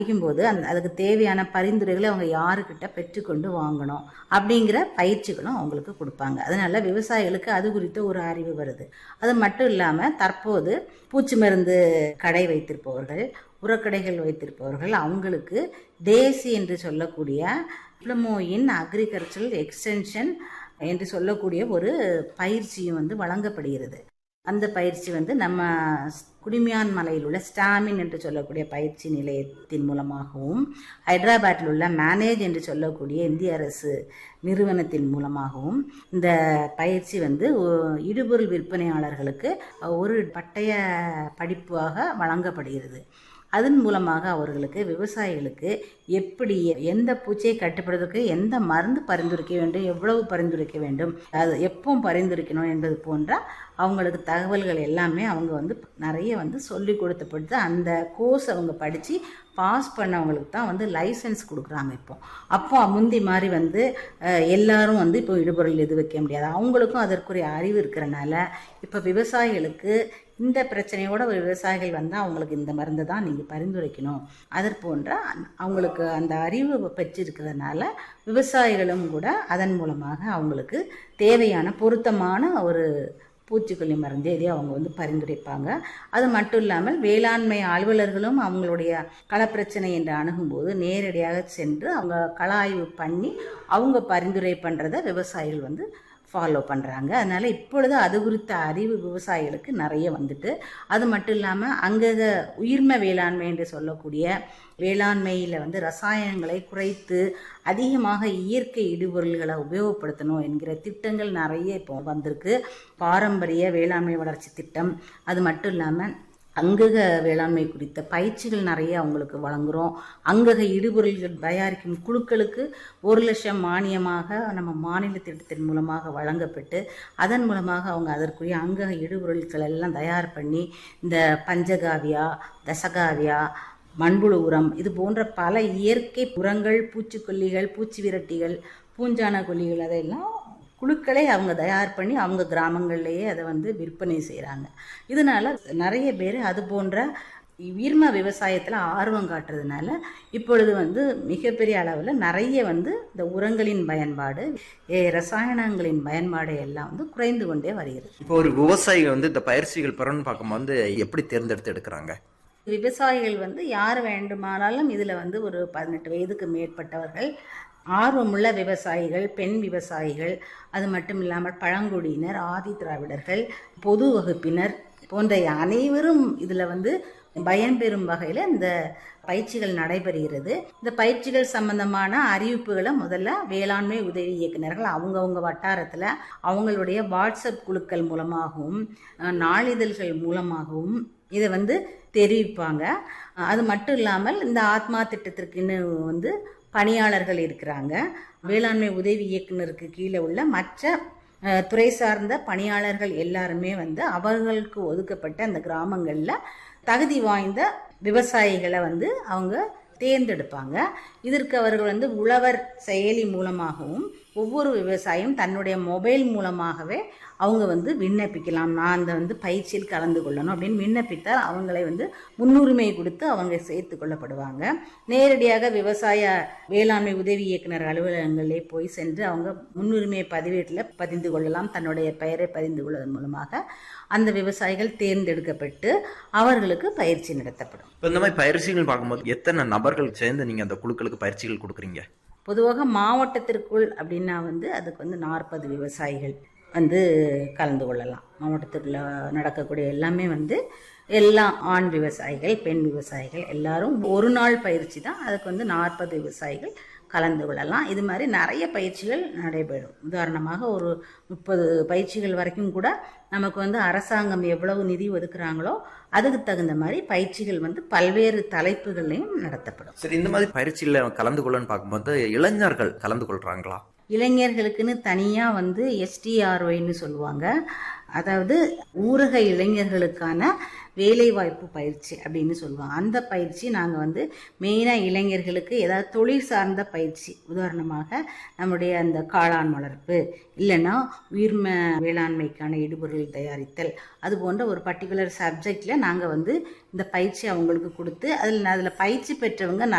போது அந்த அதுக்கு தேவையான பரிந்துரைகளை அவங்க யாருக்கிட்ட பெற்றுக்கொண்டு வாங்கணும் அப்படிங்கிற பயிற்சிகளும் அவங்களுக்கு கொடுப்பாங்க அதனால விவசாயிகளுக்கு அது குறித்த ஒரு அறிவு வருது அது மட்டும் இல்லாமல் தற்போது பூச்சி மருந்து கடை வைத்திருப்பவர்கள் உரக்கடைகள் வைத்திருப்பவர்கள் அவங்களுக்கு தேசி என்று சொல்லக்கூடிய டிப்ளமோ இன் அக்ரிகல்ச்சரல் எக்ஸ்டென்ஷன் என்று சொல்லக்கூடிய ஒரு பயிற்சியும் வந்து வழங்கப்படுகிறது அந்த பயிற்சி வந்து நம்ம குடிமியான் மலையில் உள்ள ஸ்டாமின் என்று சொல்லக்கூடிய பயிற்சி நிலையத்தின் மூலமாகவும் ஹைதராபாத்தில் உள்ள மேனேஜ் என்று சொல்லக்கூடிய இந்திய அரசு நிறுவனத்தின் மூலமாகவும் இந்த பயிற்சி வந்து ஒ- இடுபொருள் விற்பனையாளர்களுக்கு ஒரு பட்டய படிப்பாக வழங்கப்படுகிறது அதன் மூலமாக அவர்களுக்கு விவசாயிகளுக்கு எப்படி எந்த பூச்சியை கட்டுப்படுவதற்கு எந்த மருந்து பரிந்துரைக்க வேண்டும் எவ்வளவு பரிந்துரைக்க வேண்டும் அது எப்போ பரிந்துரைக்கணும் என்பது போன்ற அவங்களுக்கு தகவல்கள் எல்லாமே அவங்க வந்து நிறைய வந்து சொல்லி கொடுத்தப்படுத்து அந்த கோர்ஸ் அவங்க படித்து பாஸ் பண்ணவங்களுக்கு தான் வந்து லைசன்ஸ் கொடுக்குறாங்க இப்போ அப்போ முந்தி மாதிரி வந்து அஹ், எல்லாரும் வந்து இப்போ இடுபொருள் எது வைக்க முடியாது அவங்களுக்கும் அதற்குரிய அறிவு இருக்கிறனால இப்போ விவசாயிகளுக்கு இந்த பிரச்சனையோட ஒரு விவசாயிகள் வந்தால் அவங்களுக்கு இந்த மருந்து தான் நீங்கள் பரிந்துரைக்கணும் அதற் போன்ற அவங்களுக்கு அந்த அறிவு பெற்றிருக்கிறதுனால விவசாயிகளும் கூட அதன் மூலமாக அவங்களுக்கு தேவையான பொருத்தமான ஒரு பூச்சிக்கொல்லி மருந்து எதையும் அவங்க வந்து பரிந்துரைப்பாங்க அது மட்டும் இல்லாமல் வேளாண்மை அலுவலர்களும் அவங்களுடைய களப்பிரச்சனை என்று அணுகும்போது நேரடியாக சென்று அவங்க கள ஆய்வு பண்ணி அவங்க பரிந்துரை பண்ணுறத விவசாயிகள் வந்து ஃபாலோ பண்ணுறாங்க அதனால் இப்பொழுது அது குறித்த அறிவு விவசாயிகளுக்கு நிறைய வந்துட்டு அது மட்டும் இல்லாமல் அங்கக உயிர்ம வேளாண்மை என்று சொல்லக்கூடிய வேளாண்மையில் வந்து ரசாயனங்களை குறைத்து அதிகமாக இயற்கை இடுபொருள்களை உபயோகப்படுத்தணும் என்கிற திட்டங்கள் நிறைய இப்போ வந்திருக்கு பாரம்பரிய வேளாண்மை வளர்ச்சி திட்டம் அது மட்டும் இல்லாமல் அங்கக வேளாண்மை குறித்த பயிற்சிகள் நிறைய அவங்களுக்கு வழங்குகிறோம் அங்கக இடுபொருள்கள் தயாரிக்கும் குழுக்களுக்கு ஒரு லட்சம் மானியமாக நம்ம மாநில திட்டத்தின் மூலமாக வழங்கப்பட்டு அதன் மூலமாக அவங்க அதற்குரிய அங்கக இடுபொருட்கள் எல்லாம் தயார் பண்ணி இந்த பஞ்சகாவியா தசகாவியா மண்புழு உரம் இது போன்ற பல இயற்கை உரங்கள் பூச்சிக்கொல்லிகள் பூச்சி விரட்டிகள் பூஞ்சான கொல்லிகள் அதெல்லாம் குழுக்களை அவங்க தயார் பண்ணி அவங்க கிராமங்கள்லேயே அதை வந்து விற்பனை செய்கிறாங்க இதனால நிறைய பேர் அது போன்ற உயிர்ம விவசாயத்தில் ஆர்வம் காட்டுறதுனால இப்பொழுது வந்து மிகப்பெரிய அளவில் நிறைய வந்து இந்த உரங்களின் பயன்பாடு ஏ, ரசாயனங்களின் பயன்பாடு எல்லாம் வந்து குறைந்து கொண்டே வருகிறது இப்போ ஒரு விவசாயிகள் வந்து இந்த பயிற்சிகள் பெறணும்னு பார்க்கும்போது எப்படி தேர்ந்தெடுத்து எடுக்கிறாங்க விவசாயிகள் வந்து யார் வேண்டுமானாலும் இதில் வந்து ஒரு பதினெட்டு வயதுக்கு மேற்பட்டவர்கள் ஆர்வமுள்ள விவசாயிகள் பெண் விவசாயிகள் அது மட்டும் இல்லாமல் பழங்குடியினர் ஆதி திராவிடர்கள் பொது வகுப்பினர் போன்ற அனைவரும் இதில் வந்து பயன்பெறும் வகையில் இந்த பயிற்சிகள் நடைபெறுகிறது இந்த பயிற்சிகள் சம்பந்தமான அறிவிப்புகளை முதல்ல வேளாண்மை உதவி இயக்குனர்கள் அவங்கவுங்க வட்டாரத்தில் அவங்களுடைய வாட்ஸ்அப் குழுக்கள் மூலமாகவும் அஹ், நாளிதழ்கள் மூலமாகவும் இதை வந்து தெரிவிப்பாங்க அது மட்டும் இல்லாமல் இந்த ஆத்மா திட்டத்திற்குன்னு வந்து பணியாளர்கள் இருக்கிறாங்க வேளாண்மை உதவி இயக்குனருக்கு கீழே உள்ள மற்ற அஹ், துறை சார்ந்த பணியாளர்கள் எல்லாருமே வந்து அவர்களுக்கு ஒதுக்கப்பட்ட அந்த கிராமங்களில் தகுதி வாய்ந்த விவசாயிகளை வந்து அவங்க தேர்ந்தெடுப்பாங்க இதற்கு அவர்கள் வந்து உழவர் செயலி மூலமாகவும் ஒவ்வொரு விவசாயியும் தன்னுடைய மொபைல் மூலமாகவே அவங்க வந்து விண்ணப்பிக்கலாம் நான் அந்த வந்து பயிற்சியில் கலந்து கொள்ளணும் அப்படின்னு விண்ணப்பித்தால் அவங்களை வந்து முன்னுரிமை கொடுத்து அவங்க சேர்த்து கொள்ளப்படுவாங்க நேரடியாக விவசாய வேளாண்மை உதவி இயக்குனர் அலுவலகங்களிலே போய் சென்று அவங்க முன்னுரிமை பதிவேட்டில் பதிந்து கொள்ளலாம் தன்னுடைய பெயரை பதிந்து கொள்வதன் மூலமாக அந்த விவசாயிகள் தேர்ந்தெடுக்கப்பட்டு அவர்களுக்கு பயிற்சி நடத்தப்படும் இப்போ இந்த மாதிரி பயிற்சிகள் பார்க்கும்போது எத்தனை நபர்கள் சேர்ந்து நீங்க அந்த குழுக்களுக்கு பயிற்சிகள் கொடுக்குறீங்க பொதுவாக மாவட்டத்திற்குள் அப்படின்னா வந்து அதுக்கு வந்து நாற்பது விவசாயிகள் வந்து கலந்து கொள்ளலாம் மாவட்டத்துக்குள்ள நடக்கக்கூடிய எல்லாமே வந்து எல்லா ஆண் விவசாயிகள் பெண் விவசாயிகள் எல்லாரும் ஒரு நாள் பயிற்சி தான் அதுக்கு வந்து நாற்பது விவசாயிகள் கலந்து கொள்ளலாம் இது மாதிரி நிறைய பயிற்சிகள் நடைபெறும் உதாரணமாக ஒரு முப்பது பயிற்சிகள் வரைக்கும் கூட நமக்கு வந்து அரசாங்கம் எவ்வளவு நிதி ஒதுக்குறாங்களோ அதுக்கு தகுந்த மாதிரி பயிற்சிகள் வந்து பல்வேறு தலைப்புகள்லையும் நடத்தப்படும் சரி இந்த மாதிரி பயிற்சியில கலந்து கொள்ளன்னு பார்க்கும்போது இளைஞர்கள் கலந்து கொள்றாங்களா இளைஞர்களுக்குன்னு தனியாக வந்து எஸ்டிஆர்ஒய்னு சொல்லுவாங்க அதாவது ஊரக இளைஞர்களுக்கான வேலைவாய்ப்பு பயிற்சி அப்படின்னு சொல்லுவாங்க அந்த பயிற்சி நாங்கள் வந்து மெயினாக இளைஞர்களுக்கு ஏதாவது தொழில் சார்ந்த பயிற்சி உதாரணமாக நம்முடைய அந்த காளான் வளர்ப்பு இல்லைன்னா உயிர்ம வேளாண்மைக்கான இடுபொருள் தயாரித்தல் அது போன்ற ஒரு பர்டிகுலர் சப்ஜெக்டில் நாங்கள் வந்து இந்த பயிற்சி அவங்களுக்கு கொடுத்து அதில் அதில் பயிற்சி பெற்றவங்க